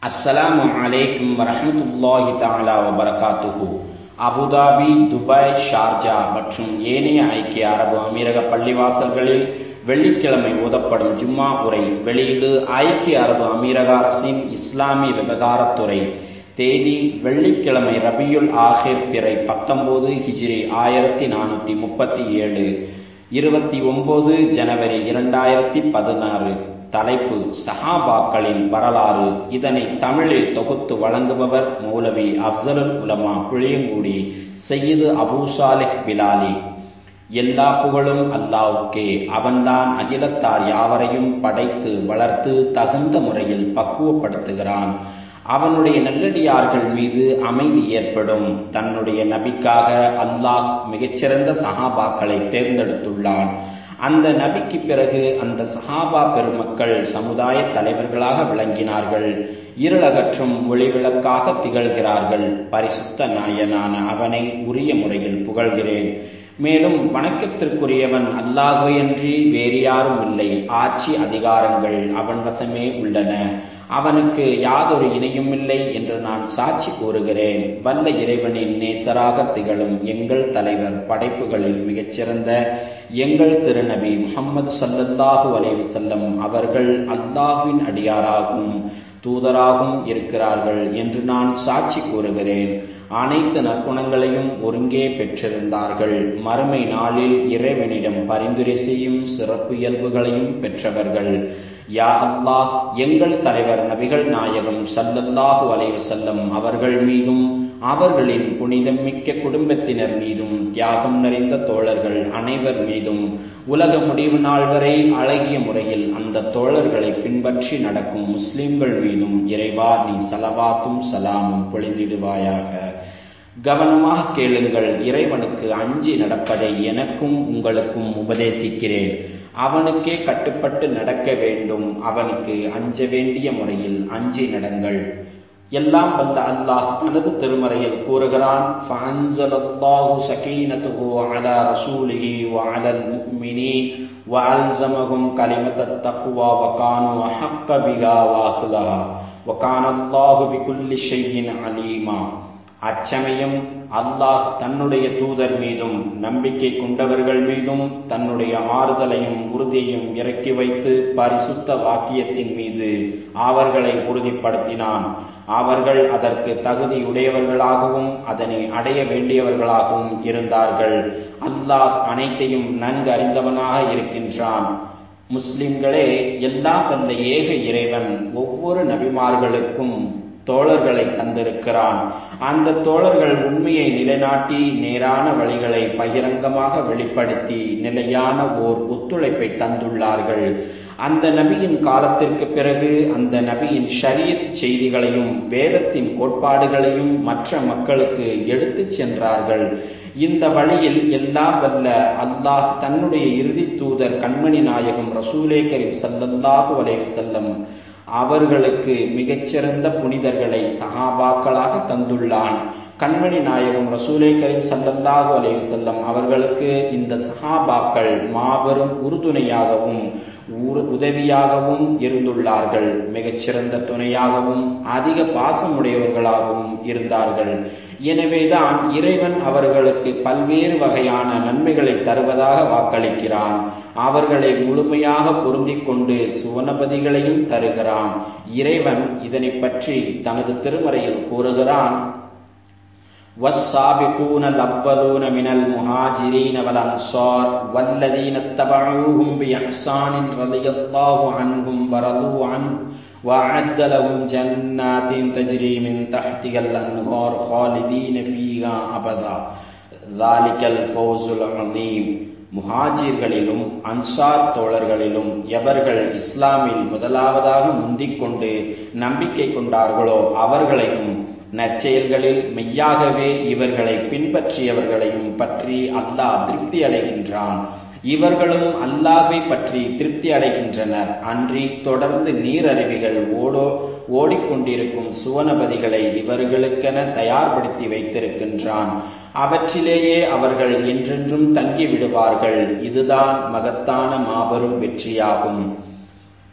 அஸ்ஸலாமு அலைக்கும் வரஹமத்துல்லாஹி தஆலா வபரகாத்துஹு அபுதாபி துபாய் ஷார்ஜா மற்றும் ஏனைய ஐக்கிய அரபு அமீரக பள்ளிவாசல்களில் வெள்ளிக்கிழமை ஓதப்படும் ஜும்மா உரை வெளியீடு ஐக்கிய அரபு அமீரக அரசின் இஸ்லாமிய விவகாரத்துறை தேதி வெள்ளிக்கிழமை ரபியுல் ஆஹிர் பிறை பத்தொன்பது ஹிஜ்ரி ஆயிரத்தி நானூத்தி முப்பத்தி ஏழு இருபத்தி ஒன்பது ஜனவரி இரண்டாயிரத்தி பதினாறு தலைப்பு சஹாபாக்களின் வரலாறு இதனை தமிழில் தொகுத்து வழங்குபவர் மௌலவி அப்சலுல் உலமா புளியங்குடி செய்யது அபூ சாலிஹ் பிலாலி எல்லா புகழும் அல்லாவுக்கே அவன்தான் அகிலத்தார் யாவரையும் படைத்து வளர்த்து தகுந்த முறையில் பக்குவப்படுத்துகிறான் அவனுடைய நல்லடியார்கள் மீது அமைதி ஏற்படும் தன்னுடைய நபிக்காக அல்லாஹ் மிகச்சிறந்த சஹாபாக்களை தேர்ந்தெடுத்துள்ளான் அந்த நபிக்கு பிறகு அந்த சஹாபா பெருமக்கள் சமுதாய தலைவர்களாக விளங்கினார்கள் இருளகற்றும் ஒளிவிளக்காக திகழ்கிறார்கள் பரிசுத்த நாயனான அவனை உரிய முறையில் புகழ்கிறேன் மேலும் வணக்கத்திற்குரியவன் அல்லாஹுவையன்றி வேறு யாரும் இல்லை ஆட்சி அதிகாரங்கள் அவன் வசமே உள்ளன அவனுக்கு யாதொரு இணையும் இல்லை என்று நான் சாட்சி கூறுகிறேன் வல்ல இறைவனின் நேசராக திகழும் எங்கள் தலைவர் படைப்புகளில் மிகச்சிறந்த எங்கள் திருநபி முகமது சல்லல்லாஹு அலைவு செல்லம் அவர்கள் அல்லாஹுவின் அடியாராகவும் தூதராகவும் இருக்கிறார்கள் என்று நான் சாட்சி கூறுகிறேன் அனைத்து நற்குணங்களையும் ஒருங்கே பெற்றிருந்தார்கள் மறுமை நாளில் இறைவனிடம் பரிந்துரை செய்யும் சிறப்பு இயல்புகளையும் பெற்றவர்கள் யா அல்லாஹ் எங்கள் தலைவர் நபிகள் நாயகம் சல்லல்லாஹு அலைவு செல்லம் அவர்கள் மீதும் அவர்களின் புனிதம் மிக்க குடும்பத்தினர் மீதும் தியாகம் நிறைந்த தோழர்கள் அனைவர் மீதும் உலக முடிவு நாள் வரை அழகிய முறையில் அந்த தோழர்களை பின்பற்றி நடக்கும் முஸ்லிம்கள் மீதும் இறைவா நீ சலவாத்தும் சலாமும் பொழிந்திடுவாயாக கவனமாக கேளுங்கள் இறைவனுக்கு அஞ்சி நடப்பதை எனக்கும் உங்களுக்கும் உபதேசிக்கிறேன் அவனுக்கே கட்டுப்பட்டு நடக்க வேண்டும் அவனுக்கு அஞ்ச வேண்டிய முறையில் அஞ்சி நடங்கள் எல்லாம் வல்ல அல்லாஹ் தனது திருமறையில் கூறுகிறான் وألزمهم كلمة التقوى وكانوا أحق بها وأهلها وكان الله بكل شيء عليما அச்சமயம் அல்லாஹ் தன்னுடைய தூதர் மீதும் நம்பிக்கை கொண்டவர்கள் மீதும் தன்னுடைய ஆறுதலையும் உறுதியையும் இறக்கி வைத்து பரிசுத்த வாக்கியத்தின் மீது அவர்களை உறுதிப்படுத்தினான் அவர்கள் அதற்கு தகுதியுடையவர்களாகவும் அதனை அடைய வேண்டியவர்களாகவும் இருந்தார்கள் அல்லாஹ் அனைத்தையும் நன்கு அறிந்தவனாக இருக்கின்றான் முஸ்லிம்களே எல்லா வல்ல ஏக இறைவன் ஒவ்வொரு நபிமார்களுக்கும் தோழர்களை தந்திருக்கிறான் அந்த தோழர்கள் உண்மையை நிலைநாட்டி நேரான வழிகளை பகிரங்கமாக வெளிப்படுத்தி நிலையான ஓர் ஒத்துழைப்பை தந்துள்ளார்கள் அந்த நபியின் காலத்திற்கு பிறகு அந்த நபியின் ஷரியத் செய்திகளையும் வேதத்தின் கோட்பாடுகளையும் மற்ற மக்களுக்கு எடுத்துச் சென்றார்கள் இந்த வழியில் எல்லாம் வல்ல அல்லாஹ் தன்னுடைய இறுதி தூதர் கண்மணி நாயகம் ரசூலே கரீம் சல்லல்லாஹு அலைஹி செல்லம் அவர்களுக்கு மிகச்சிறந்த புனிதர்களை சகாபாக்களாக தந்துள்ளான் கண்மணி நாயகம் ரசூலை கரீம் சல்லல்லாஹு அலைஹி செல்லம் அவர்களுக்கு இந்த சஹாபாக்கள் மாபெரும் உறுதுணையாகவும் உதவியாகவும் இருந்துள்ளார்கள் மிகச்சிறந்த துணையாகவும் அதிக பாசமுடையவர்களாகவும் இருந்தார்கள் எனவேதான் இறைவன் அவர்களுக்கு பல்வேறு வகையான நன்மைகளை தருவதாக வாக்களிக்கிறான் அவர்களை முழுமையாக பொருந்திக் கொண்டு சுவனபதிகளையும் தருகிறான் இறைவன் இதனை பற்றி தனது திருமறையில் கூறுகிறான் والسابقون الأولون من المهاجرين والأنصار والذين اتبعوهم بإحسان رضي الله عنهم ورضوا عنه وأعد لهم جنات تجري من تحتها الأنهار خالدين فيها أبدا ذلك الفوز العظيم முஹாஜிர்களிலும் அன்சார் தோழர்களிலும் எவர்கள் இஸ்லாமில் முதலாவதாக முந்திக்கொண்டு நம்பிக்கை கொண்டார்களோ அவர்களையும் நற்செயல்களில் மெய்யாகவே இவர்களை பின்பற்றியவர்களையும் பற்றி அல்லாஹ் திருப்தி அடைகின்றான் இவர்களும் அல்லாஹை பற்றி திருப்தி அடைகின்றனர் அன்றி தொடர்ந்து நீரருவிகள் ஓடோ ஓடிக்கொண்டிருக்கும் சுவனபதிகளை இவர்களுக்கென தயார்படுத்தி வைத்திருக்கின்றான் அவற்றிலேயே அவர்கள் என்றென்றும் தங்கி விடுவார்கள் இதுதான் மகத்தான மாபெரும் வெற்றியாகும்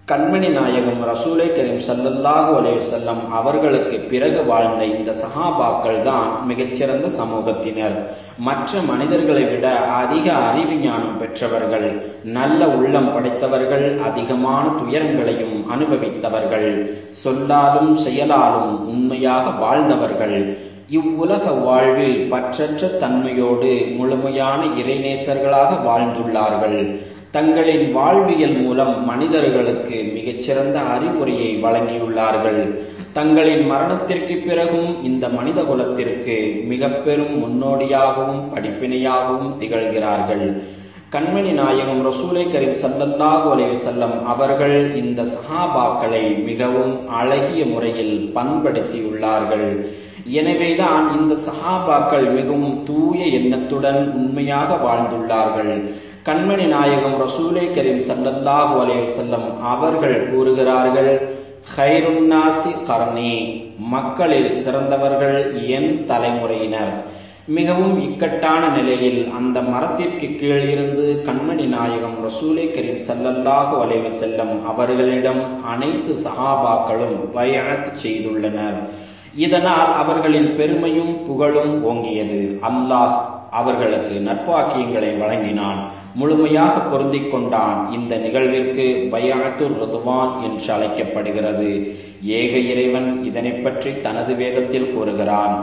கண்மணி நாயகம் ரசூலை கரீம் சல்லல்லாஹு அலைவசல்லம் அவர்களுக்கு பிறகு வாழ்ந்த இந்த சஹாபாக்கள் தான் மிகச்சிறந்த சமூகத்தினர் மற்ற மனிதர்களை விட அதிக அறிவு ஞானம் பெற்றவர்கள் நல்ல உள்ளம் படைத்தவர்கள் அதிகமான துயரங்களையும் அனுபவித்தவர்கள் சொல்லாலும் செயலாலும் உண்மையாக வாழ்ந்தவர்கள் இவ்வுலக வாழ்வில் பற்றற்ற தன்மையோடு முழுமையான இறைநேசர்களாக வாழ்ந்துள்ளார்கள் தங்களின் வாழ்வியல் மூலம் மனிதர்களுக்கு மிகச்சிறந்த அறிவுரையை வழங்கியுள்ளார்கள் தங்களின் மரணத்திற்கு பிறகும் இந்த மனித குலத்திற்கு மிக பெரும் முன்னோடியாகவும் படிப்பினையாகவும் திகழ்கிறார்கள் கண்மணி நாயகம் ரசூலை கரீம் சல்லல்லாஹு அலைஹி வஸல்லம் அவர்கள் இந்த சஹாபாக்களை மிகவும் அழகிய முறையில் பண்படுத்தியுள்ளார்கள் எனவேதான் இந்த சஹாபாக்கள் மிகவும் தூய எண்ணத்துடன் உண்மையாக வாழ்ந்துள்ளார்கள் கண்மணி நாயகம் ரசூலை கரீம் சல்லல்லாஹு அலைஹி வஸல்லம் அவர்கள் கூறுகிறார்கள் ஹைருன்னாசி கர்ணி மக்களில் சிறந்தவர்கள் என் தலைமுறையினர் மிகவும் இக்கட்டான நிலையில் அந்த மரத்திற்கு கீழ் இருந்து கண்மணி நாயகம் ரசூலை கரீம் சல்லல்லாஹு அலைஹி செல்லம் அவர்களிடம் அனைத்து சஹாபாக்களும் பயணத்து செய்துள்ளனர் இதனால் அவர்களின் பெருமையும் புகழும் ஓங்கியது அல்லாஹ் அவர்களுக்கு நற்பாக்கியங்களை வழங்கினான் முழுமையாக பொருந்திக் கொண்டான் இந்த நிகழ்விற்கு பயாத்து ருதுவான் என்று அழைக்கப்படுகிறது ஏக இறைவன் இதனை பற்றி தனது வேதத்தில் கூறுகிறான்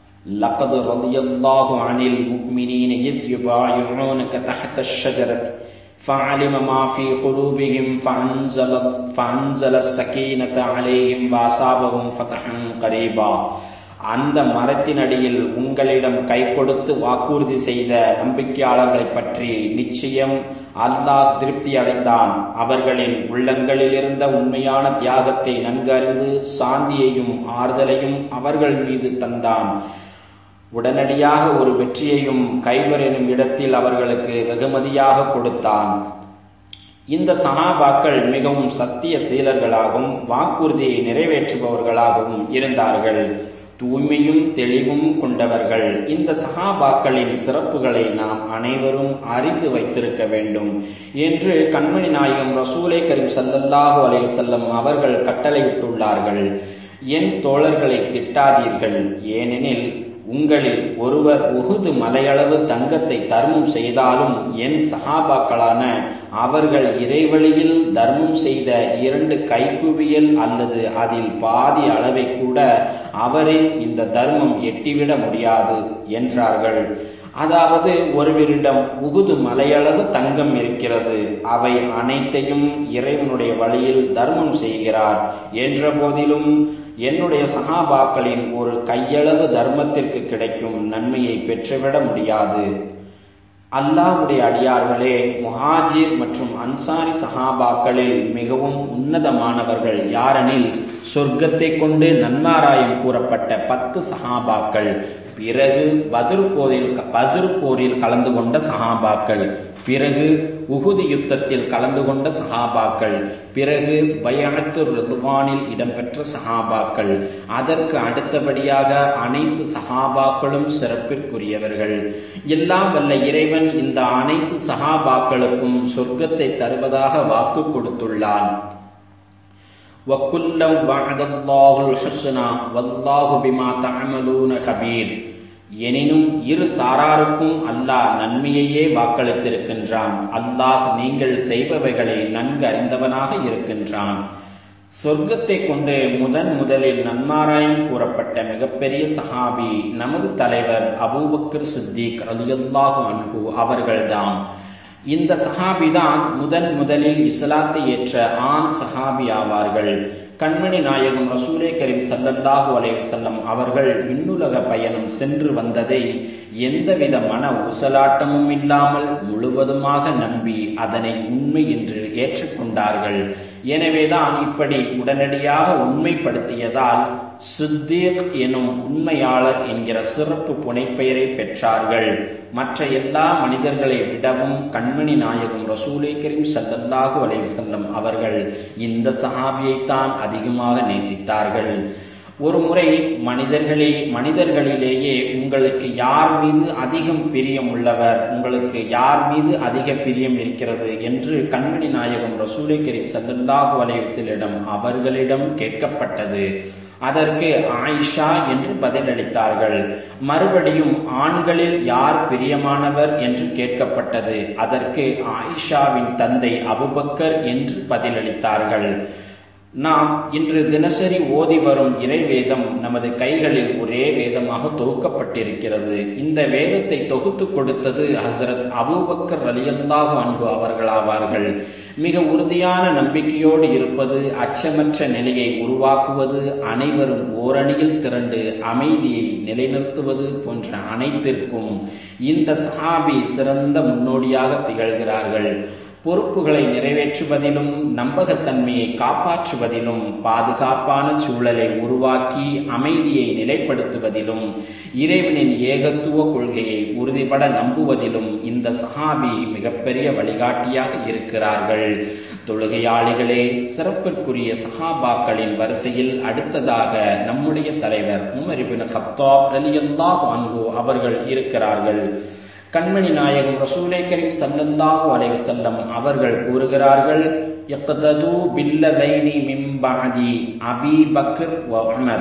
لقد رضي الله عن المؤمنين إذ يبايعونك تحت الشجرة فعلم ما في قلوبهم فأنزل, فأنزل السكينة عليهم وأصابهم فتحا قريبا அந்த மரத்தின் அடியில் உங்களிடம் கை கொடுத்து வாக்குறுதி செய்த நம்பிக்கையாளர்களை பற்றி நிச்சயம் அல்லாஹ் திருப்தி அடைந்தான் அவர்களின் உள்ளங்களில் இருந்த உண்மையான தியாகத்தை நன்கறிந்து சாந்தியையும் ஆறுதலையும் அவர்கள் மீது தந்தான் உடனடியாக ஒரு வெற்றியையும் கைவர் எனும் இடத்தில் அவர்களுக்கு வெகுமதியாக கொடுத்தான் இந்த சகாபாக்கள் மிகவும் சத்திய சீலர்களாகவும் வாக்குறுதியை நிறைவேற்றுபவர்களாகவும் இருந்தார்கள் தூய்மையும் தெளிவும் கொண்டவர்கள் இந்த சகாபாக்களின் சிறப்புகளை நாம் அனைவரும் அறிந்து வைத்திருக்க வேண்டும் என்று கண்மணி நாயகம் ரசூலை கரீம் சல்லல்லாஹு அலைஹி செல்லம் அவர்கள் கட்டளையிட்டுள்ளார்கள் என் தோழர்களை திட்டாதீர்கள் ஏனெனில் உங்களில் ஒருவர் உகுது மலையளவு தங்கத்தை தர்மம் செய்தாலும் என் சகாபாக்களான அவர்கள் இறைவழியில் தர்மம் செய்த இரண்டு கைக்குவியல் அல்லது அதில் பாதி அளவை கூட அவரின் இந்த தர்மம் எட்டிவிட முடியாது என்றார்கள் அதாவது ஒருவரிடம் உகுது மலையளவு தங்கம் இருக்கிறது அவை அனைத்தையும் இறைவனுடைய வழியில் தர்மம் செய்கிறார் என்ற போதிலும் என்னுடைய சகாபாக்களின் ஒரு கையளவு தர்மத்திற்கு கிடைக்கும் நன்மையை பெற்றுவிட முடியாது அல்லாஹுடைய அடியார்களே முஹாஜிர் மற்றும் அன்சாரி சஹாபாக்களில் மிகவும் உன்னதமானவர்கள் யாரெனில் சொர்க்கத்தை கொண்டு நன்மாராயம் கூறப்பட்ட பத்து சஹாபாக்கள் பிறகு பதிர் போரில் பதிர் போரில் கலந்து கொண்ட சஹாபாக்கள் பிறகு உகுதி யுத்தத்தில் கலந்து கொண்ட சஹாபாக்கள் பிறகு பயானத்து ரிதுவானில் இடம்பெற்ற சஹாபாக்கள் அதற்கு அடுத்தபடியாக அனைத்து சஹாபாக்களும் சிறப்பிற்குரியவர்கள் எல்லாம் வல்ல இறைவன் இந்த அனைத்து சஹாபாக்களுக்கும் சொர்க்கத்தை தருவதாக வாக்கு கொடுத்துள்ளான் وَكُلًّا وَعَدَ اللَّهُ الْحُسْنَى وَاللَّهُ بِمَا تَعْمَلُونَ خَبِيرٌ எனினும் இரு சாராருக்கும் அல்லாஹ் நன்மையையே வாக்களித்திருக்கின்றான் அல்லாஹ் நீங்கள் செய்பவைகளை நன்கு அறிந்தவனாக இருக்கின்றான் சொர்க்கத்தை கொண்டு முதன் முதலில் நன்மாராயம் கூறப்பட்ட மிகப்பெரிய சஹாபி நமது தலைவர் அபூபக்கர் சித்திக் ரலியல்லாஹு அன்ஹு அவர்கள்தான் இந்த சஹாபிதான் முதன் முதலில் இஸ்லாத்தை ஏற்ற ஆண் சஹாபி ஆவார்கள் கண்மணி நாயகம் ரசூலே கரீம் சல்லல்லாஹு அலைவசல்லம் அவர்கள் விண்ணுலக பயணம் சென்று வந்ததை எந்தவித மன ஊசலாட்டமும் இல்லாமல் முழுவதுமாக நம்பி அதனை உண்மை என்று ஏற்றுக்கொண்டார்கள் எனவேதான் இப்படி உடனடியாக உண்மைப்படுத்தியதால் சித்தீக் எனும் உண்மையாளர் என்கிற சிறப்பு புனைப்பெயரை பெற்றார்கள் மற்ற எல்லா மனிதர்களை விடவும் கண்மணி நாயகம் ரசூலை கரீம் சல்லல்லாஹு அலைவசல்லம் அவர்கள் இந்த சஹாபியைத்தான் அதிகமாக நேசித்தார்கள் ஒரு முறை மனிதர்களே மனிதர்களிலேயே உங்களுக்கு யார் மீது அதிகம் பிரியம் உள்ளவர் உங்களுக்கு யார் மீது அதிக பிரியம் இருக்கிறது என்று கண்மணி நாயகம் ரசூலை கரீம் சல்லல்லாஹு அலைவசலிடம் அவர்களிடம் கேட்கப்பட்டது அதற்கு ஆயிஷா என்று பதிலளித்தார்கள் மறுபடியும் ஆண்களில் யார் பிரியமானவர் என்று கேட்கப்பட்டது அதற்கு ஆயிஷாவின் தந்தை அபுபக்கர் என்று பதிலளித்தார்கள் நாம் இன்று தினசரி ஓதி வரும் இறைவேதம் நமது கைகளில் ஒரே வேதமாக தொகுக்கப்பட்டிருக்கிறது இந்த வேதத்தை தொகுத்து கொடுத்தது ஹசரத் அபூபக்கர் ரலியல்லாஹு அன்பு அவர்களாவார்கள் மிக உறுதியான நம்பிக்கையோடு இருப்பது அச்சமற்ற நிலையை உருவாக்குவது அனைவரும் ஓரணியில் திரண்டு அமைதியை நிலைநிறுத்துவது போன்ற அனைத்திற்கும் இந்த சஹாபி சிறந்த முன்னோடியாக திகழ்கிறார்கள் பொறுப்புகளை நிறைவேற்றுவதிலும் நம்பகத்தன்மையை காப்பாற்றுவதிலும் பாதுகாப்பான சூழலை உருவாக்கி அமைதியை நிலைப்படுத்துவதிலும் இறைவனின் ஏகத்துவ கொள்கையை உறுதிபட நம்புவதிலும் இந்த சஹாபி மிகப்பெரிய வழிகாட்டியாக இருக்கிறார்கள் தொழுகையாளிகளே சிறப்பிற்குரிய சஹாபாக்களின் வரிசையில் அடுத்ததாக நம்முடைய தலைவர் உமரிபின் ஹத்தாப் ரலியல்லாஹு அன்ஹு அவர்கள் இருக்கிறார்கள் கண்மணி நாயகம் ரசூலை கரீம் சல்லல்லாஹு அலைஹி வஸல்லம் அவர்கள் கூறுகிறார்கள் யக்தது பில்லதைனி மின் பஅதி அபீ பக்ர் வ உமர்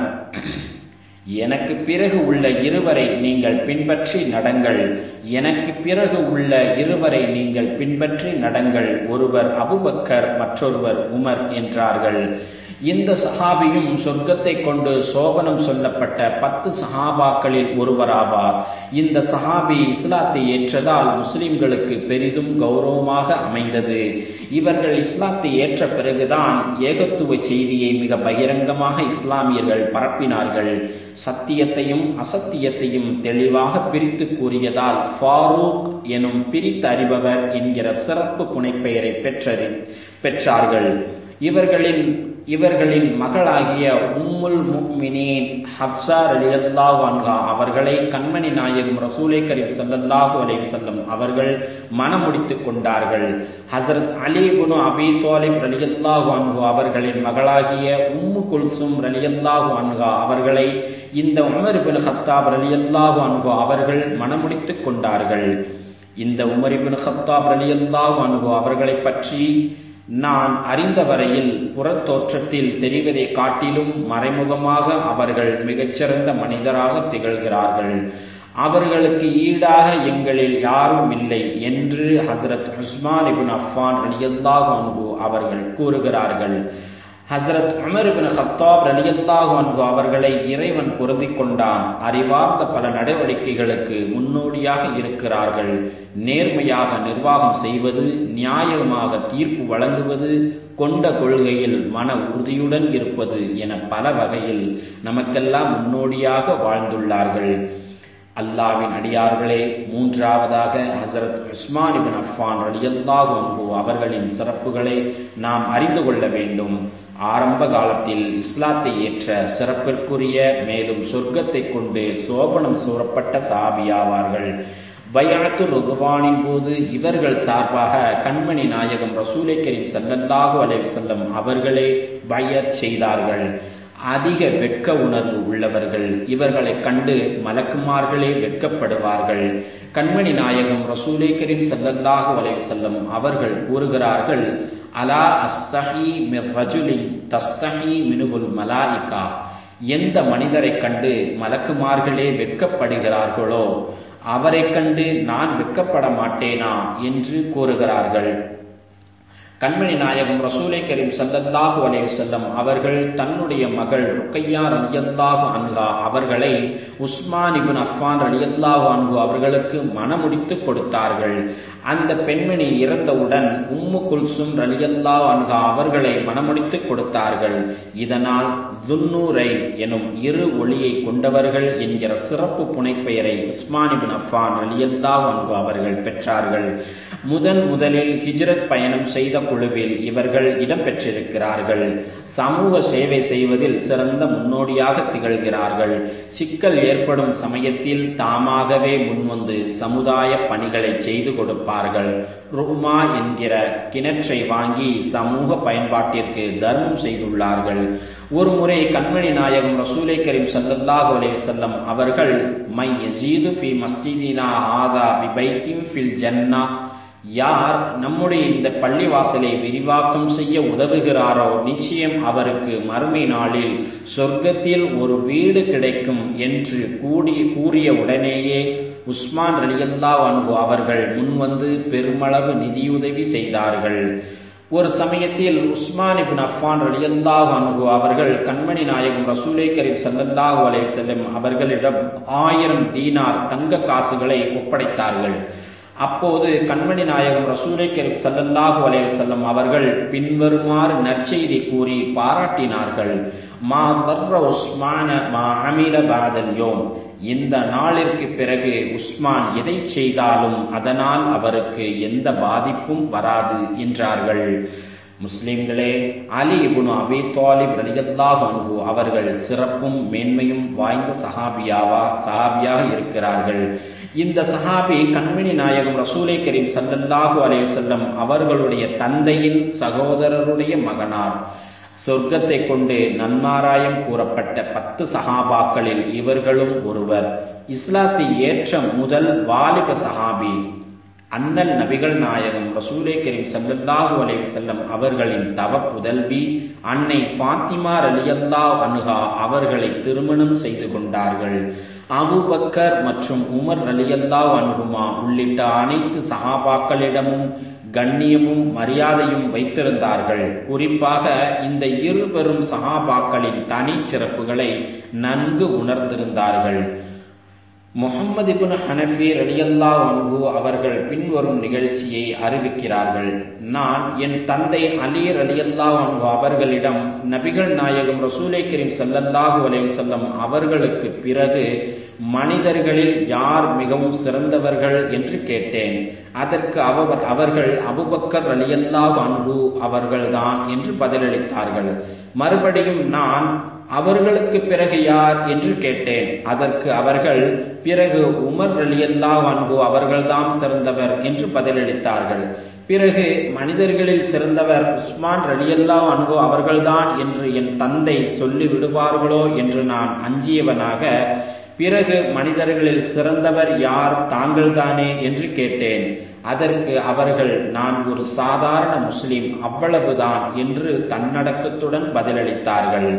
எனக்கு பிறகு உள்ள இருவரை நீங்கள் பின்பற்றி நடங்கள் எனக்கு பிறகு உள்ள இருவரை நீங்கள் பின்பற்றி நடங்கள் ஒருவர் அபுபக்கர் மற்றொருவர் உமர் என்றார்கள் இந்த சஹாபியும் சொர்க்கத்தை கொண்டு சோபனம் சொல்லப்பட்ட பத்து சஹாபாக்களில் ஒருவராவார் இந்த சஹாபி இஸ்லாத்தை ஏற்றதால் முஸ்லிம்களுக்கு பெரிதும் கௌரவமாக அமைந்தது இவர்கள் இஸ்லாத்தை ஏற்ற பிறகுதான் ஏகத்துவ செய்தியை மிக பகிரங்கமாக இஸ்லாமியர்கள் பரப்பினார்கள் சத்தியத்தையும் அசத்தியத்தையும் தெளிவாக பிரித்து கூறியதால் ஃபாரூக் எனும் பிரித்து அறிபவர் என்கிற சிறப்பு புனைப்பெயரை பெற்றறி பெற்றார்கள் இவர்களின் இவர்களின் மகளாகிய உம்முல் முக்மினீன் ஹப்சா ரலியல்லாஹு அன்ஹா அவர்களை கண்மணி நாயகம் ரசூலை கரீம் சல்லல்லாஹு அலைஹி வஸல்லம் அவர்கள் மணமுடித்துக் கொண்டார்கள் ஹசரத் அலி இப்னு அபி தாலிப் ரலியல்லாஹு அன்ஹு அவர்களின் மகளாகிய உம்மு குல்சும் ரலியல்லாஹு அன்ஹா அவர்களை இந்த உமர் இப்னு ஹத்தாப் ரலியல்லாஹு அன்ஹு அவர்கள் மணமுடித்துக் கொண்டார்கள் இந்த உமர் இப்னு ஹத்தாப் ரலியல்லாஹு அன்ஹு அவர்களை பற்றி நான் அறிந்த வரையில் புறத்தோற்றத்தில் தெரிவதை காட்டிலும் மறைமுகமாக அவர்கள் மிகச்சிறந்த மனிதராக திகழ்கிறார்கள் அவர்களுக்கு ஈடாக எங்களில் யாரும் இல்லை என்று ஹசரத் உஸ்மான் இபின் அஃபான் ரலியல்லாஹு அன்ஹு அவர்கள் கூறுகிறார்கள் ஹசரத் உமர் இபின் ஹத்தாப் ரலியல்லாஹு அன்ஹு அவர்களை இறைவன் பொருந்திக் கொண்டான் அறிவார்ந்த பல நடவடிக்கைகளுக்கு முன்னோடியாக இருக்கிறார்கள் நேர்மையாக நிர்வாகம் செய்வது நியாயமாக தீர்ப்பு வழங்குவது கொண்ட கொள்கையில் மன உறுதியுடன் இருப்பது என பல வகையில் நமக்கெல்லாம் முன்னோடியாக வாழ்ந்துள்ளார்கள் அல்லாவின் அடியார்களே மூன்றாவதாக ஹசரத் உஸ்மான் இபின் அஃபான் ரலியல்லாஹு அன்ஹு அவர்களின் சிறப்புகளை நாம் அறிந்து கொள்ள வேண்டும் ஆரம்ப காலத்தில் இஸ்லாத்தை ஏற்ற சிறப்பிற்குரிய மேலும் சொர்க்கத்தை கொண்டு சோபனம் சூறப்பட்ட சாபியாவார்கள் பயாத்து ருதுவானின் போது இவர்கள் சார்பாக கண்மணி நாயகம் ரசூலை கரீம் சல்லல்லாஹு அலைவசல்லம் அவர்களே பயத் செய்தார்கள் அதிக வெட்க உணர்வு உள்ளவர்கள் இவர்களை கண்டு மலக்குமார்களே வெட்கப்படுவார்கள் கண்மணி நாயகம் ரசூலை கரீம் சல்லல்லாஹு அலைவசல்லம் அவர்கள் கூறுகிறார்கள் அலா அஸ்தஹி மிர் ரஜுலின் தஸ்தஹி மினுகுல் மலாயிகா எந்த மனிதரை கண்டு மலக்குமார்களே வெட்கப்படுகிறார்களோ அவரை கண்டு நான் வெட்கப்பட மாட்டேனா என்று கூறுகிறார்கள் கண்மணி நாயகம் ரசூலை கரீம் சல்லல்லாஹு அலைஹி செல்லம் அவர்கள் தன்னுடைய மகள் ருக்கையா ரலியல்லாஹு அன்ஹா அவர்களை உஸ்மான் இபின் அஃபான் ரலியல்லாஹு அன்ஹு அவர்களுக்கு மனமுடித்து கொடுத்தார்கள் அந்த பெண்மணி இறந்தவுடன் உம்மு குல்சும் ரலியல்லாஹு அன்ஹா அவர்களை மனமுடித்து கொடுத்தார்கள் இதனால் துன்னூரை எனும் இரு ஒளியை கொண்டவர்கள் என்கிற சிறப்பு புனைப்பெயரை உஸ்மான் இபின் அஃபான் ரலியல்லாஹு அன்ஹு அவர்கள் பெற்றார்கள் முதன் முதலில் ஹிஜ்ரத் பயணம் செய்த குழுவில் இவர்கள் இடம்பெற்றிருக்கிறார்கள் சமூக சேவை செய்வதில் சிறந்த முன்னோடியாக திகழ்கிறார்கள் சிக்கல் ஏற்படும் சமயத்தில் தாமாகவே முன்வந்து சமுதாய பணிகளை செய்து கொடுப்ப கொடுப்பார்கள் ருமா என்கிற கிணற்றை வாங்கி சமூக பயன்பாட்டிற்கு தர்மம் செய்துள்ளார்கள் ஒரு முறை கண்மணி நாயகம் ரசூலை கரீம் சல்லல்லாஹு அலைஹி வஸல்லம் அவர்கள் மை யஸீது ஃபி மஸ்ஜிதினா ஆதா பிபைத்தின் ஃபில் ஜன்னா யார் நம்முடைய இந்த பள்ளிவாசலை விரிவாக்கம் செய்ய உதவுகிறாரோ நிச்சயம் அவருக்கு மறுமை நாளில் சொர்க்கத்தில் ஒரு வீடு கிடைக்கும் என்று கூடி கூறிய உடனேயே உஸ்மான் ரலியல்லா அன்பு அவர்கள் முன்வந்து பெருமளவு நிதியுதவி செய்தார்கள் ஒரு சமயத்தில் உஸ்மான் இபின் அஃபான் ரலியல்லாஹு அன்ஹு அவர்கள் கண்மணி நாயகம் ரசூலை கரீம் சல்லல்லாஹு அலைஹி வஸல்லம் அவர்களிடம் ஆயிரம் தீனார் தங்க காசுகளை ஒப்படைத்தார்கள் அப்போது கண்மணி நாயகம் ரசூலை கரீம் சல்லல்லாஹு அலைஹி வஸல்லம் அவர்கள் பின்வருமாறு நற்செய்தி கூறி பாராட்டினார்கள் மா தர்ர உஸ்மான மா அமில பாதல் யோம் இந்த நாளிற்கு பிறகு உஸ்மான் எதை செய்தாலும் அதனால் அவருக்கு எந்த பாதிப்பும் வராது என்றார்கள் முஸ்லிம்களே அலி இபுனு அபி தாலிப் ரலியல்லாஹு அன்ஹு அவர்கள் சிறப்பும் மேன்மையும் வாய்ந்த சஹாபியாவா சஹாபியாக இருக்கிறார்கள் இந்த சஹாபி கண்மணி நாயகம் ரசூலை கரீம் சல்லல்லாஹு அலைஹி வஸல்லம் அவர்களுடைய தந்தையின் சகோதரருடைய மகனார் சொர்க்கத்தை கொண்டு நன்மாராயம் கூறப்பட்ட பத்து சஹாபாக்களில் இவர்களும் ஒருவர் இஸ்லாத்தை ஏற்ற முதல் வாலிப சஹாபி அண்ணல் நபிகள் நாயகம் ரசூலே கரீம் சல்லல்லாஹு அலைஹி வஸல்லம் அவர்களின் தவ புதல்வி அன்னை ஃபாத்திமா ரலியல்லா அனுகா அவர்களை திருமணம் செய்து கொண்டார்கள் அபுபக்கர் மற்றும் உமர் ரலியல்லா அன்ஹுமா உள்ளிட்ட அனைத்து சஹாபாக்களிடமும் கண்ணியமும் மரியாதையும் வைத்திருந்தார்கள் குறிப்பாக இந்த இரு பெரும் சஹாபாக்களின் தனி சிறப்புகளை நன்கு உணர்ந்திருந்தார்கள் முகமது இபின் ஹனஃபி ரலியல்லா அன்பு அவர்கள் பின்வரும் நிகழ்ச்சியை அறிவிக்கிறார்கள் நான் என் தந்தை அலி ரலியல்லா அன்பு அவர்களிடம் நபிகள் நாயகம் ரசூலை கரீம் சல்லல்லாஹு அலைஹி வஸல்லம் அவர்களுக்கு பிறகு மனிதர்களில் யார் மிகவும் சிறந்தவர்கள் என்று கேட்டேன் அதற்கு அவர் அவர்கள் அபுபக்கர் ரலியல்லா அன்பு அவர்கள்தான் என்று பதிலளித்தார்கள் மறுபடியும் நான் அவர்களுக்கு பிறகு யார் என்று கேட்டேன் அதற்கு அவர்கள் பிறகு உமர் ரலியல்லா அன்பு அவர்கள்தான் சிறந்தவர் என்று பதிலளித்தார்கள் பிறகு மனிதர்களில் சிறந்தவர் உஸ்மான் ரலியல்லா அன்பு அவர்கள்தான் என்று என் தந்தை சொல்லி விடுவார்களோ என்று நான் அஞ்சியவனாக பிறகு மனிதர்களில் சிறந்தவர் யார் தாங்கள்தானே என்று கேட்டேன் அதற்கு அவர்கள் நான் ஒரு சாதாரண முஸ்லிம் அவ்வளவுதான் என்று தன்னடக்கத்துடன் பதிலளித்தார்கள்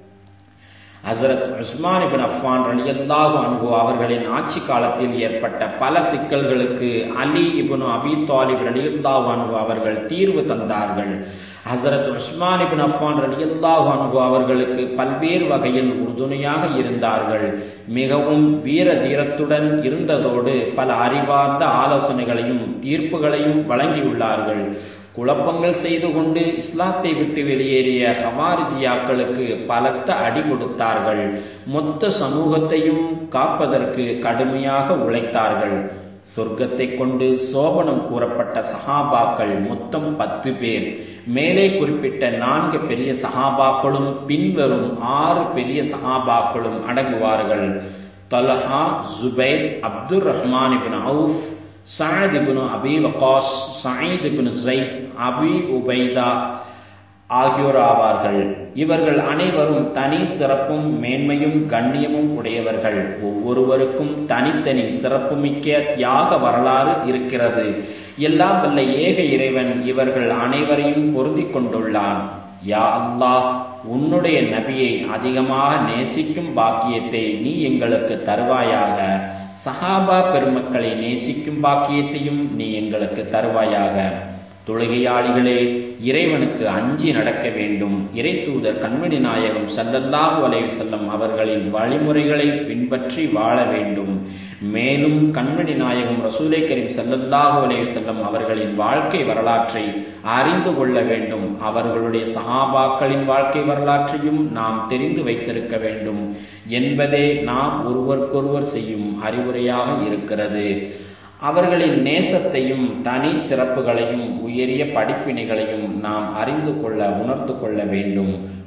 ஹசரத் உஸ்மான் இபின் அஃபான் ரலியல்லாஹு அன்ஹு அவர்களின் ஆட்சி காலத்தில் ஏற்பட்ட பல சிக்கல்களுக்கு அலி இபின் அபி தாலிப் ரலியல்லாஹு அன்ஹு அவர்கள் தீர்வு தந்தார்கள் ஹசரத் உஸ்மான் இபின் அஃபான் ரலியல்லாஹு அன்ஹு அவர்களுக்கு பல்வேறு வகையில் உறுதுணையாக இருந்தார்கள் மிகவும் வீர தீரத்துடன் இருந்ததோடு பல அறிவார்ந்த ஆலோசனைகளையும் தீர்ப்புகளையும் வழங்கியுள்ளார்கள் குழப்பங்கள் செய்து கொண்டு இஸ்லாத்தை விட்டு வெளியேறிய ஹவாரிஜியாக்களுக்கு பலத்த அடி கொடுத்தார்கள் மொத்த சமூகத்தையும் காப்பதற்கு கடுமையாக உழைத்தார்கள் சொர்க்கத்தை கொண்டு சோபனம் கூறப்பட்ட சஹாபாக்கள் மொத்தம் பத்து பேர் மேலே குறிப்பிட்ட நான்கு பெரிய சஹாபாக்களும் பின்வரும் ஆறு பெரிய சஹாபாக்களும் அடங்குவார்கள் தலஹா ஜுபைர் அப்துல் ரஹ்மான் இபின் அவுஃப் சாயத் இபின் அபி வகாஸ் சயீத் இபின் ஜெயித் அபி உபைதா ஆகியோர் ஆவார்கள் இவர்கள் அனைவரும் தனி சிறப்பும் மேன்மையும் கண்ணியமும் உடையவர்கள் ஒவ்வொருவருக்கும் தனித்தனி சிறப்புமிக்க தியாக வரலாறு இருக்கிறது எல்லாம் வல்ல ஏக இறைவன் இவர்கள் அனைவரையும் பொருந்தி கொண்டுள்ளான் யா அல்லாஹ் உன்னுடைய நபியை அதிகமாக நேசிக்கும் பாக்கியத்தை நீ எங்களுக்கு தருவாயாக சஹாபா பெருமக்களை நேசிக்கும் பாக்கியத்தையும் நீ எங்களுக்கு தருவாயாக தொழுகையாளிகளே இறைவனுக்கு அஞ்சி நடக்க வேண்டும் இறை தூதர் கண்மணி நாயகம் சல்லல்லாஹு அலைஹி செல்லம் அவர்களின் வழிமுறைகளை பின்பற்றி வாழ வேண்டும் மேலும் கண்மணி நாயகம் ரசூலை கரீம் சல்லல்லாஹு அலைஹி செல்லம் அவர்களின் வாழ்க்கை வரலாற்றை அறிந்து கொள்ள வேண்டும் அவர்களுடைய சஹாபாக்களின் வாழ்க்கை வரலாற்றையும் நாம் தெரிந்து வைத்திருக்க வேண்டும் என்பதே நாம் ஒருவருக்கொருவர் செய்யும் அறிவுரையாக இருக்கிறது அவர்களின் நேசத்தையும் தனி சிறப்புகளையும் உயரிய படிப்பினைகளையும் நாம் அறிந்து கொள்ள உணர்ந்து கொள்ள வேண்டும்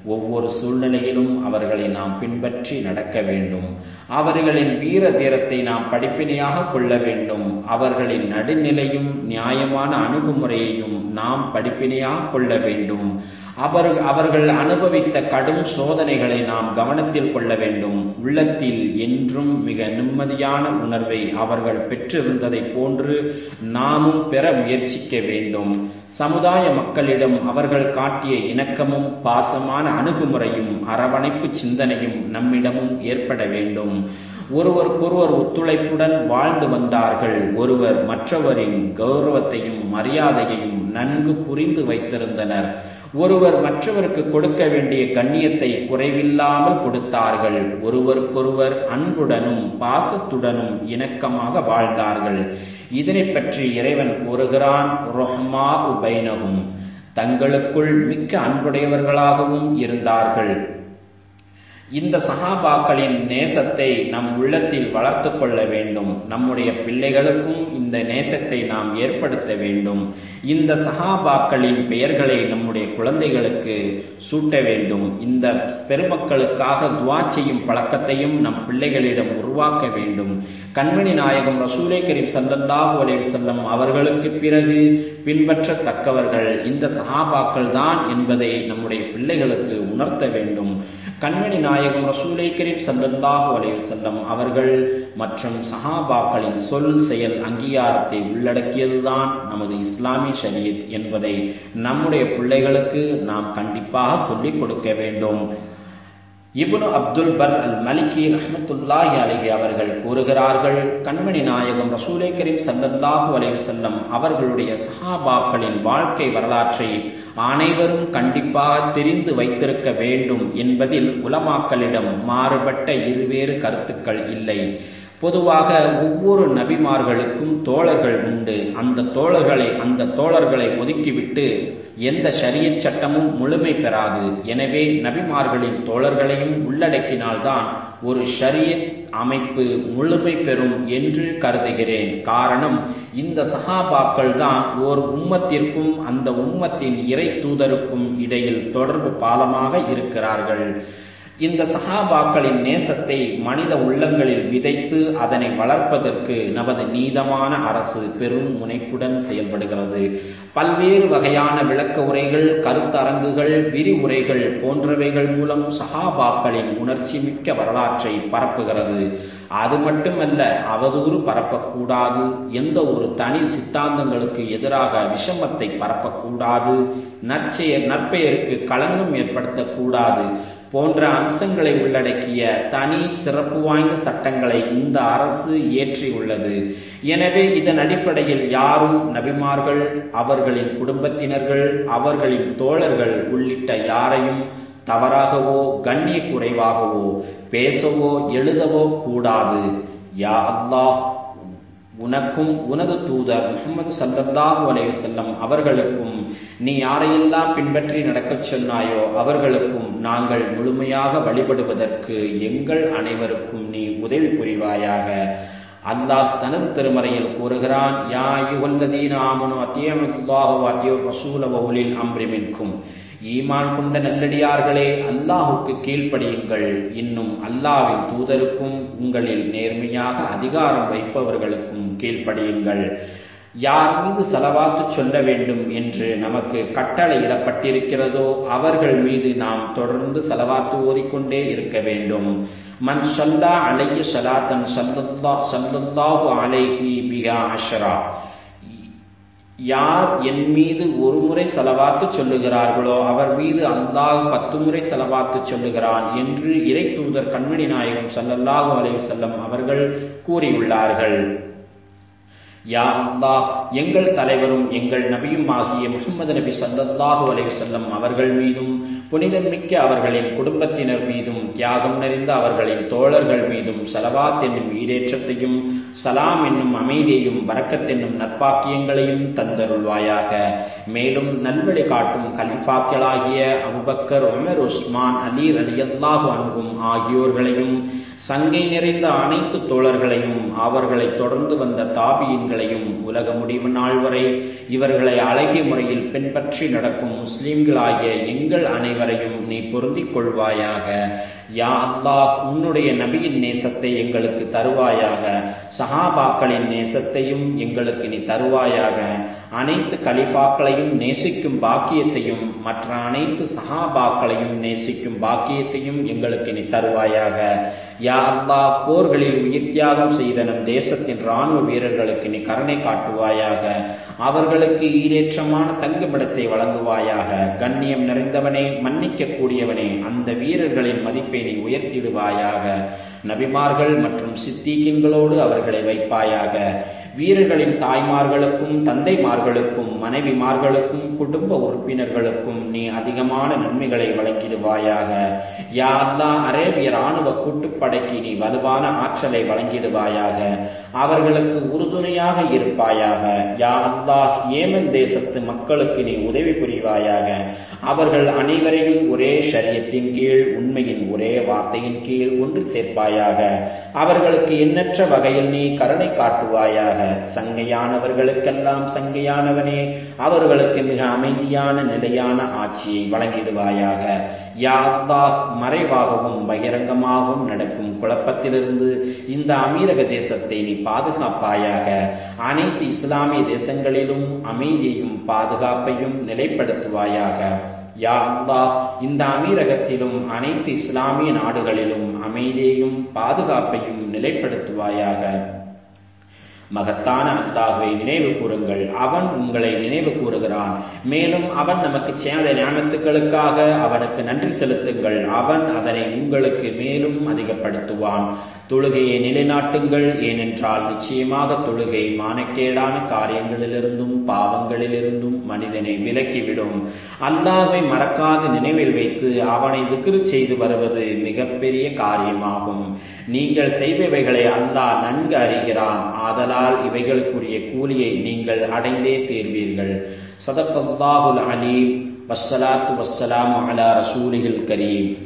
ஒவ்வொரு சூழ்நிலையிலும் அவர்களை நாம் பின்பற்றி நடக்க வேண்டும் அவர்களின் வீர தீரத்தை நாம் படிப்பினையாக கொள்ள வேண்டும் அவர்களின் நடுநிலையும் நியாயமான அணுகுமுறையையும் நாம் படிப்பினையாக கொள்ள வேண்டும் அவர் அவர்கள் அனுபவித்த கடும் சோதனைகளை நாம் கவனத்தில் கொள்ள வேண்டும் உள்ளத்தில் என்றும் மிக நிம்மதியான உணர்வை அவர்கள் பெற்றிருந்ததை போன்று நாமும் பெற முயற்சிக்க வேண்டும் சமுதாய மக்களிடம் அவர்கள் காட்டிய இணக்கமும் பாசமான அணுகுமுறையும் அரவணைப்பு சிந்தனையும் நம்மிடமும் ஏற்பட வேண்டும் ஒருவருக்கொருவர் ஒத்துழைப்புடன் வாழ்ந்து வந்தார்கள் ஒருவர் மற்றவரின் கௌரவத்தையும் மரியாதையையும் நன்கு புரிந்து வைத்திருந்தனர் ஒருவர் மற்றவருக்கு கொடுக்க வேண்டிய கண்ணியத்தை குறைவில்லாமல் கொடுத்தார்கள் ஒருவருக்கொருவர் அன்புடனும் பாசத்துடனும் இணக்கமாக வாழ்ந்தார்கள் இதனை பற்றி இறைவன் கூறுகிறான் ரொஹ்மா உபைனகும் தங்களுக்குள் மிக்க அன்புடையவர்களாகவும் இருந்தார்கள் இந்த சகாபாக்களின் நேசத்தை நம் உள்ளத்தில் வளர்த்து கொள்ள வேண்டும் நம்முடைய பிள்ளைகளுக்கும் இந்த நேசத்தை நாம் ஏற்படுத்த வேண்டும் இந்த சகாபாக்களின் பெயர்களை நம்முடைய குழந்தைகளுக்கு சூட்ட வேண்டும் இந்த பெருமக்களுக்காக துவா செய்யும் பழக்கத்தையும் நம் பிள்ளைகளிடம் உருவாக்க வேண்டும் கண்மணி நாயகம் ரசூலை கரீம் சல்லல்லாஹு அலைஹி செல்லம் அவர்களுக்கு பிறகு பின்பற்றத்தக்கவர்கள் இந்த சகாபாக்கள் தான் என்பதை நம்முடைய பிள்ளைகளுக்கு உணர்த்த வேண்டும் கண்மணி நாயகம் ரசூலை கரீம் சல்லல்லாஹு அலைஹி செல்லம் அவர்கள் மற்றும் சஹாபாக்களின் சொல் செயல் அங்கீகாரத்தை உள்ளடக்கியதுதான் நமது இஸ்லாமிய ஷரியத் என்பதை நம்முடைய பிள்ளைகளுக்கு நாம் கண்டிப்பாக சொல்லிக் கொடுக்க வேண்டும் இப்னு அப்துல் பர் அல் மலிகி ரஹமத்துல்லாஹி அலிஹி அவர்கள் கூறுகிறார்கள் கண்மணி நாயகம் ரசூலை கரீம் சல்லல்லாஹு அலைஹி செல்லம் அவர்களுடைய சஹாபாக்களின் வாழ்க்கை வரலாற்றை அனைவரும் கண்டிப்பாக தெரிந்து வைத்திருக்க வேண்டும் என்பதில் உலமாக்களிடம் மாறுபட்ட இருவேறு கருத்துக்கள் இல்லை பொதுவாக ஒவ்வொரு நபிமார்களுக்கும் தோழர்கள் உண்டு அந்த தோழர்களை அந்த தோழர்களை ஒதுக்கிவிட்டு எந்த ஷரியத் சட்டமும் முழுமை பெறாது எனவே நபிமார்களின் தோழர்களையும் உள்ளடக்கினால்தான் ஒரு ஷரியத் அமைப்பு முழுமை பெறும் என்று கருதுகிறேன் காரணம் இந்த சகாபாக்கள் தான் ஓர் உம்மத்திற்கும் அந்த உம்மத்தின் இறை தூதருக்கும் இடையில் தொடர்பு பாலமாக இருக்கிறார்கள் இந்த சஹாபாக்களின் நேசத்தை மனித உள்ளங்களில் விதைத்து அதனை வளர்ப்பதற்கு நமது நீதமான அரசு பெரும் முனைப்புடன் செயல்படுகிறது பல்வேறு வகையான விளக்க உரைகள் கருத்தரங்குகள் விரிவுரைகள் போன்றவைகள் மூலம் சஹாபாக்களின் உணர்ச்சி மிக்க வரலாற்றை பரப்புகிறது அது மட்டுமல்ல அவதூறு பரப்பக்கூடாது எந்த ஒரு தனி சித்தாந்தங்களுக்கு எதிராக விஷமத்தை பரப்பக்கூடாது நற்செய நற்பெயருக்கு களங்கம் ஏற்படுத்தக்கூடாது போன்ற அம்சங்களை உள்ளடக்கிய தனி சிறப்பு வாய்ந்த சட்டங்களை இந்த அரசு இயற்றியுள்ளது எனவே இதன் அடிப்படையில் யாரும் நபிமார்கள் அவர்களின் குடும்பத்தினர்கள் அவர்களின் தோழர்கள் உள்ளிட்ட யாரையும் தவறாகவோ கண்ணிய குறைவாகவோ பேசவோ எழுதவோ கூடாது யா அல்லாஹ் உனக்கும் உனது தூதர் முகமது சல்லல்லாஹு அலைஹி செல்லம் அவர்களுக்கும் நீ யாரையெல்லாம் பின்பற்றி நடக்கச் சொன்னாயோ அவர்களுக்கும் நாங்கள் முழுமையாக வழிபடுவதற்கு எங்கள் அனைவருக்கும் நீ உதவி புரிவாயாக அல்லாஹ் தனது திருமறையில் கூறுகிறான் யா யுவல்லதீன ஆமனு அத்தியமுல்லாஹு அத்தியோ ரசூல வவுலில் அம்ரிமின்கும் ஈமான் கொண்ட நல்லடியார்களே அல்லாஹுக்கு கீழ்ப்படியுங்கள் இன்னும் அல்லாவின் தூதருக்கும் உங்களில் நேர்மையாக அதிகாரம் வைப்பவர்களுக்கும் கீழ்ப்படியுங்கள் யார் மீது செலவாத்து சொல்ல வேண்டும் என்று நமக்கு கட்டளையிடப்பட்டிருக்கிறதோ அவர்கள் மீது நாம் தொடர்ந்து செலவாத்து ஓதிக்கொண்டே இருக்க வேண்டும் மன் சொல்லா அலைய சலாத்தன் சல்லுல்லா சல்லுல்லாஹு அலைஹி பிகா அஷ்ரா யார் என் மீது ஒரு முறை செலவாத்து சொல்லுகிறார்களோ அவர் மீது அல்லாஹ் பத்து முறை செலவாத்து சொல்லுகிறான் என்று இறை தூதர் கண்மணி நாயகம் சல்லல்லாஹு அலைஹி செல்லம் அவர்கள் கூறியுள்ளார்கள் யா அல்லாஹ் எங்கள் தலைவரும் எங்கள் நபியும் ஆகிய முகமது நபி சல்லல்லாஹு அலைஹி செல்லம் அவர்கள் மீதும் புனிதமிக்க அவர்களின் குடும்பத்தினர் மீதும் தியாகம் நிறைந்த அவர்களின் தோழர்கள் மீதும் சலவாத் என்னும் ஈடேற்றத்தையும் சலாம் என்னும் அமைதியையும் வரக்கத் என்னும் நற்பாக்கியங்களையும் தந்தருள்வாயாக மேலும் நல்வழி காட்டும் கலிஃபாக்களாகிய அபுபக்கர் உமர் உஸ்மான் அலி அலியல்லாஹு அன்பும் ஆகியோர்களையும் சங்கை நிறைந்த அனைத்து தோழர்களையும் அவர்களை தொடர்ந்து வந்த தாபியின்களையும் உலக முடிவு நாள் வரை இவர்களை அழகிய முறையில் பின்பற்றி நடக்கும் முஸ்லிம்களாகிய எங்கள் அனைவரையும் நீ பொருந்திக் கொள்வாயாக யா அல்லாஹ் உன்னுடைய நபியின் நேசத்தை எங்களுக்கு தருவாயாக சஹாபாக்களின் நேசத்தையும் எங்களுக்கு நீ தருவாயாக அனைத்து கலிஃபாக்களையும் நேசிக்கும் பாக்கியத்தையும் மற்ற அனைத்து சஹாபாக்களையும் நேசிக்கும் பாக்கியத்தையும் எங்களுக்கு நீ தருவாயாக யா அல்லாஹ் போர்களில் உயிர் தியாகம் செய்த நம் தேசத்தின் ராணுவ வீரர்களுக்கு நீ கருணை காட்டுவாயாக அவர்களுக்கு ஈரேற்றமான தங்குமிடத்தை வழங்குவாயாக கண்ணியம் நிறைந்தவனே மன்னிக்க கூடியவனே அந்த வீரர்களின் மதிப்பை நீ உயர்த்திடுவாயாக நபிமார்கள் மற்றும் சித்திகின்களோடு அவர்களை வைப்பாயாக வீரர்களின் தாய்மார்களுக்கும் தந்தைமார்களுக்கும் மனைவிமார்களுக்கும் குடும்ப உறுப்பினர்களுக்கும் நீ அதிகமான நன்மைகளை வழங்கிடுவாயாக யா அல்லா அரேபிய ராணுவ கூட்டுப்படைக்கு நீ வலுவான ஆற்றலை வழங்கிடுவாயாக அவர்களுக்கு உறுதுணையாக இருப்பாயாக யா அல்லாஹ் ஏமன் தேசத்து மக்களுக்கு நீ உதவி புரிவாயாக அவர்கள் அனைவரையும் ஒரே ஷரியத்தின் கீழ் உண்மையின் ஒரே வார்த்தையின் கீழ் ஒன்று சேர்ப்பாயாக அவர்களுக்கு எண்ணற்ற வகையில் நீ கருணை காட்டுவாயாக சங்கையானவர்களுக்கெல்லாம் சங்கையானவனே அவர்களுக்கு மிக அமைதியான நிலையான ஆட்சியை வழங்கிடுவாயாக யா அல்லாஹ் மறைவாகவும் பகிரங்கமாகவும் நடக்கும் குழப்பத்திலிருந்து இந்த அமீரக தேசத்தை நீ பாதுகாப்பாயாக அனைத்து இஸ்லாமிய தேசங்களிலும் அமைதியையும் பாதுகாப்பையும் நிலைப்படுத்துவாயாக யா அல்லாஹ் இந்த அமீரகத்திலும் அனைத்து இஸ்லாமிய நாடுகளிலும் அமைதியையும் பாதுகாப்பையும் நிலைப்படுத்துவாயாக மகத்தான அல்லாஹுவை நினைவு கூறுங்கள் அவன் உங்களை நினைவு கூறுகிறான் மேலும் அவன் நமக்கு செய்த ஞானத்துக்களுக்காக அவனுக்கு நன்றி செலுத்துங்கள் அவன் அதனை உங்களுக்கு மேலும் அதிகப்படுத்துவான் தொழுகையை நிலைநாட்டுங்கள் ஏனென்றால் நிச்சயமாக தொழுகை மானக்கேடான காரியங்களிலிருந்தும் பாவங்களிலிருந்தும் மனிதனை விலக்கிவிடும் அல்லாஹை மறக்காது நினைவில் வைத்து அவனை விக்கிரு செய்து வருவது மிகப்பெரிய காரியமாகும் நீங்கள் செய்பவைகளை அல்லாஹ் நன்கு அறிகிறான் ஆதலால் இவைகளுக்குரிய கூலியை நீங்கள் அடைந்தே தீர்வீர்கள் சதத்தல்லாஹுல் அலீம் வஸ்ஸலாத்து வஸ்ஸலாமு அலா ரசூலிகள் கரீம்